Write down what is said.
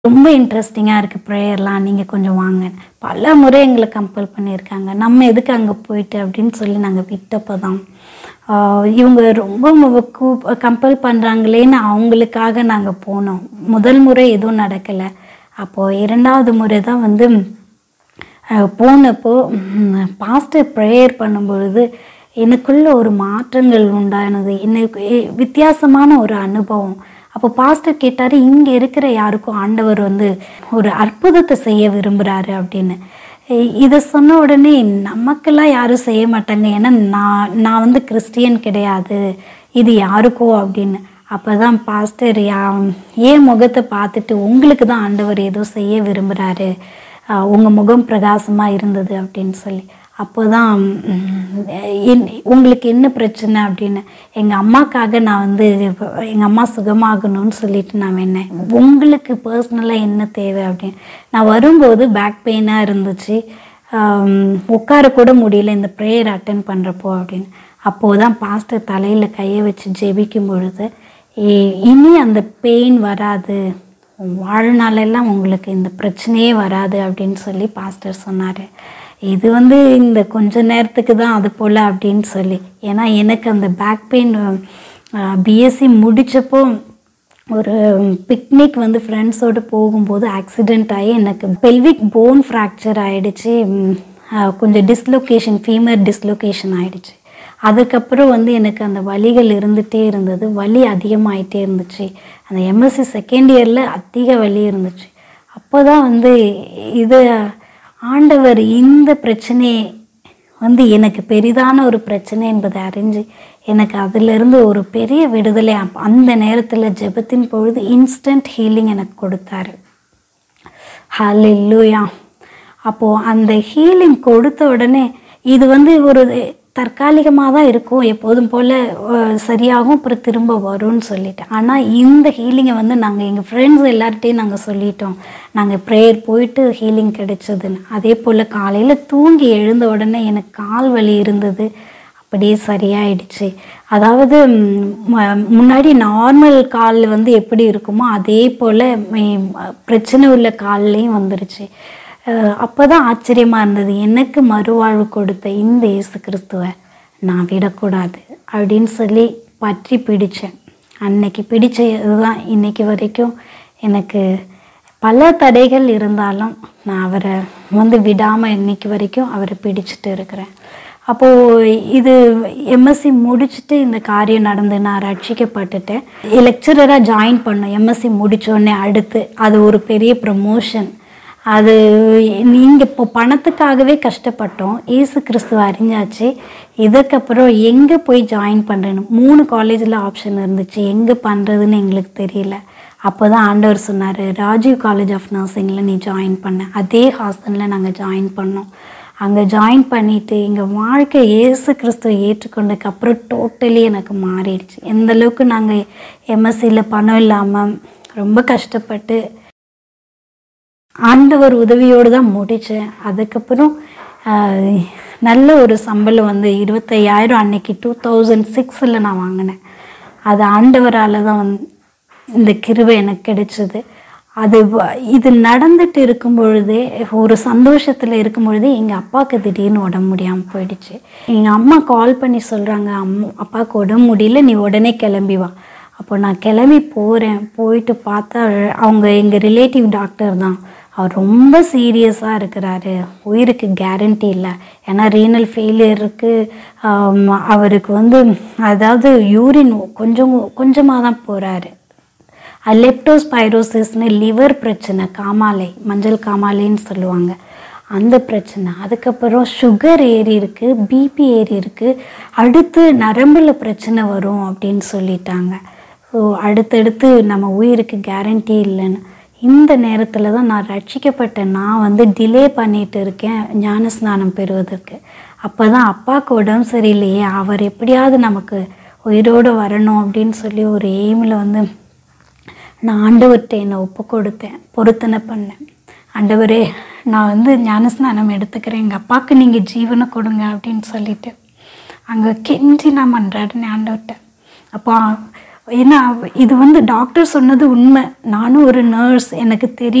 ரொம்ப இன்ட்ரெஸ்டிங்காக இருக்குது ப்ரேயர்லாம் நீங்கள் கொஞ்சம் வாங்க பல முறை எங்களை கம்பல் பண்ணியிருக்காங்க நம்ம எதுக்கு அங்கே போயிட்டு அப்படின்னு சொல்லி நாங்கள் விட்டப்போ தான் ஆஹ் இவங்க ரொம்ப கம்பல் பண்ணுறாங்களேன்னு அவங்களுக்காக நாங்கள் போனோம் முதல் முறை எதுவும் நடக்கலை அப்போது இரண்டாவது முறை தான் வந்து அஹ் போனப்போ பாஸ்டர் ப்ரேயர் பண்ணும்பொழுது எனக்குள்ள ஒரு மாற்றங்கள் உண்டானது எனக்கு எ- வித்தியாசமான ஒரு அனுபவம் அப்போ பாஸ்டர் கேட்டார் இங்கே இருக்கிற யாருக்கும் ஆண்டவர் வந்து ஒரு அற்புதத்தை செய்ய விரும்புகிறாரு அப்படின்னு இ- இதை சொன்ன உடனே நமக்கெல்லாம் யாரும் செய்ய மாட்டாங்க ஏன்னா நான் நான் வந்து கிறிஸ்டியன் கிடையாது இது யாருக்கோ அப்படின்னு அப்போ தான் பாஸ்டர் யா ஏன் முகத்தை பார்த்துட்டு உங்களுக்கு தான் ஆண்டவர் ஏதோ செய்ய விரும்புகிறாரு உங்கள் முகம் பிரகாசமாக இருந்தது அப்படின்னு சொல்லி அப்போ தான் உங்களுக்கு என்ன பிரச்சனை அப்படின்னு எங்கள் அம்மாக்காக நான் வந்து எங்கள் அம்மா சுகமாகணும்னு சொல்லிட்டு நான் வேணேன் உங்களுக்கு பர்சனலாக என்ன தேவை அப்படின்னு நான் வரும்போது பேக் பெயினாக இருந்துச்சு ஆம், உட்கார கூட முடியல இந்த ப்ரேயர் அட்டன் பண்ணுறப்போ அப்படின்னு அப்போது தான் பாஸ்டர் தலையில் கையை வச்சு ஜெபிக்கும் பொழுது "இ- இனி அந்த பெயின் வராது உன் வாழ்நாளெல்லாம் உங்களுக்கு இந்த பிரச்சனையே வராது அப்படின்னு சொல்லி பாஸ்டர் சொன்னார் இது வந்து இந்த கொஞ்ச நேரத்துக்கு தான் அது போல் அப்படின்னு சொல்லி ஏன்னா எனக்கு அந்த பேக் பெயின் பிஎஸ்சி முடித்தப்போ ஒரு பிக்னிக் வந்து ஃப்ரெண்ட்ஸோடு போகும்போது ஆக்சிடெண்ட் ஆகி எனக்கு பெல்விக் போன் ஃப்ராக்சர் ஆயிடுச்சு ம், அஹ், கொஞ்சம் டிஸ்லொகேஷன் ஃபீமர் டிஸ்லொகேஷன் ஆயிடுச்சு அதுக்கப்புறம் வந்து எனக்கு அந்த வலிகள் இருந்துகிட்டே இருந்தது வலி அதிகமாயிட்டே இருந்துச்சு அந்த எம்எஸ்சி செகண்ட் இயரில் அதிக வலி இருந்துச்சு அப்போ தான் வந்து இது ஆண்டவர் இந்த பிரச்சனையை வந்து எனக்கு பெரிதான ஒரு பிரச்சனை என்பதை அறிஞ்சு எனக்கு அதிலிருந்து ஒரு பெரிய விடுதலை அப்ப- அந்த நேரத்தில் ஜெபத்தின் பொழுது இன்ஸ்டன்ட் ஹீலிங் எனக்கு கொடுத்தாரு ஹalleluya அப்போது அந்த ஹீலிங் கொடுத்த உடனே இது வந்து ஒரு தற்காலிகமாக தான் இருக்கும் எப்போதும் போல் சரியாகும் அப்புறம் திரும்ப வரும்னு சொல்லிட்டு ஆனால் இந்த ஹீலிங்கை வந்து நாங்கள் எங்கள் ஃப்ரெண்ட்ஸ் எல்லார்ட்டையும் நாங்கள் சொல்லிட்டோம் நாங்கள் ப்ரேயர் போயிட்டு ஹீலிங் கிடைச்சதுன்னு அதே போல் காலையில் தூங்கி எழுந்த உடனே எனக்கு கால் வலி இருந்தது அப்படியே சரியாயிடுச்சு அதாவது ம், ம- முன்னாடி நார்மல் கால் வந்து எப்படி இருக்குமோ அதே போல் பிரச்சனை உள்ள கால்லையும் வந்துருச்சு அப்போ தான் ஆச்சரியமாக இருந்தது எனக்கு மறுவாழ்வு கொடுத்த இந்த இயேசு கிறிஸ்துவை நான் விடக்கூடாது அப்படின்னு சொல்லி பற்றி பிடிச்சேன் அன்னைக்கு பிடிச்ச இதுதான் இன்னைக்கு வரைக்கும் எனக்கு பல தடைகள் இருந்தாலும் நான் அவரை வந்து விடாமல் இன்னைக்கு வரைக்கும் அவரை பிடிச்சிட்டு இருக்கிறேன் அப்போது இது எம்எஸ்சி முடிச்சுட்டு இந்த காரியம் நடந்து நான் ரட்சிக்கப்பட்டுட்டேன் லெக்சரராக ஜாயின் பண்ணோம் எம்எஸ்சி முடித்தோடனே அடுத்து அது ஒரு பெரிய ப்ரமோஷன் அது நீங்கள் இப்போ பணத்துக்காகவே கஷ்டப்பட்டோம் ஏசு கிறிஸ்துவ அறிஞ்சாச்சு இதுக்கப்புறம் எங்கே போய் ஜாயின் பண்ணுறேன்னு மூணு காலேஜில் ஆப்ஷன் இருந்துச்சு எங்கே பண்ணுறதுன்னு எங்களுக்கு தெரியல அப்போ தான் ஆண்டவர் சொன்னார் ராஜீவ் காலேஜ் ஆஃப் நர்சிங்கில் நீ ஜாயின் பண்ண அதே ஹாஸ்டலில் நாங்கள் ஜாயின் பண்ணோம் அங்கே ஜாயின் பண்ணிவிட்டு எங்கள் வாழ்க்கை இயேசு கிறிஸ்துவை ஏற்றுக்கொண்டதுக்கு அப்புறம் டோட்டலி எனக்கு மாறிடுச்சு எந்த அளவுக்கு நாங்கள் எம்எஸ்சியில் பணம் இல்லாமல் ரொம்ப கஷ்டப்பட்டு ஆண்டவர் உதவியோடு தான் முடித்தேன் அதுக்கப்புறம் ஆஹ், நல்ல ஒரு சம்பளம் வந்து இருபத்தையாயிரம் அன்னைக்கு டூ தௌசண்ட் சிக்ஸில் நான் வாங்கினேன் அது ஆண்டவரால் தான் வந்து இந்த கிருபை எனக்கு கிடைச்சது அது வ- இது நடந்துட்டு இருக்கும் பொழுதே ஒரு சந்தோஷத்தில் இருக்கும் பொழுதே எங்கள் அப்பாவுக்கு திடீர்னு உடம்பு முடியாமல் போயிடுச்சு எங்கள் அம்மா கால் பண்ணி சொல்கிறாங்க அம்மா அப்பாவுக்கு உடம்பு முடியல நீ உடனே கிளம்பி வா அப்போ நான் கிளம்பி போகிறேன் போயிட்டு பார்த்தா அவங்க எங்கள் ரிலேட்டிவ் டாக்டர் தான் அவர் ரொம்ப சீரியஸாக இருக்கிறாரு உயிருக்கு கேரண்டி இல்லை ஏன்னா ரீனல் ஃபெயிலியர் இருக்குது அவருக்கு வந்து அதாவது யூரின் கொஞ்சம் கொஞ்சமாக தான் போகிறாரு லெப்டோஸ்பைரோசிஸ்னு லிவர் பிரச்சனை காமாலை மஞ்சள் காமாலைன்னு சொல்லுவாங்க அந்த பிரச்சனை அதுக்கப்புறம் சுகர் ஏறி இருக்கு பிபி ஏறி இருக்கு அடுத்து நரம்பில் பிரச்சனை வரும் அப்படின்னு சொல்லிட்டாங்க ஸோ அடுத்தடுத்து நம்ம உயிருக்கு கேரண்டி இல்லைன்னு இந்த நேரத்தில் தான் நான் ரட்சிக்கப்பட்ட நான் வந்து டிலே பண்ணிட்டு இருக்கேன் ஞான ஸ்நானம் பெறுவதற்கு அப்போ தான் அப்பாவுக்கு உடம்பு சரியில்லையே அவர் எப்படியாவது நமக்கு உயிரோடு வரணும் அப்படின்னு சொல்லி ஒரு எய்மில் வந்து நான் ஆண்டவர்கிட்ட என்னை ஒப்பு கொடுத்தேன் பொருத்தனை பண்ணேன் ஆண்டவரே நான் வந்து ஞானஸ்நானம் எடுத்துக்கிறேன் எங்கள் அப்பாவுக்கு நீங்கள் ஜீவனை கொடுங்க அப்படின்னு சொல்லிட்டு அங்கே கெஞ்சி நான் மன்றாடினேன் ஆண்டவர்கிட்ட அப்போ ஏன்னா இது வந்து டாக்டர் சொன்னது உண்மை நானும் ஒரு நர்ஸ் எனக்கு தெரியும்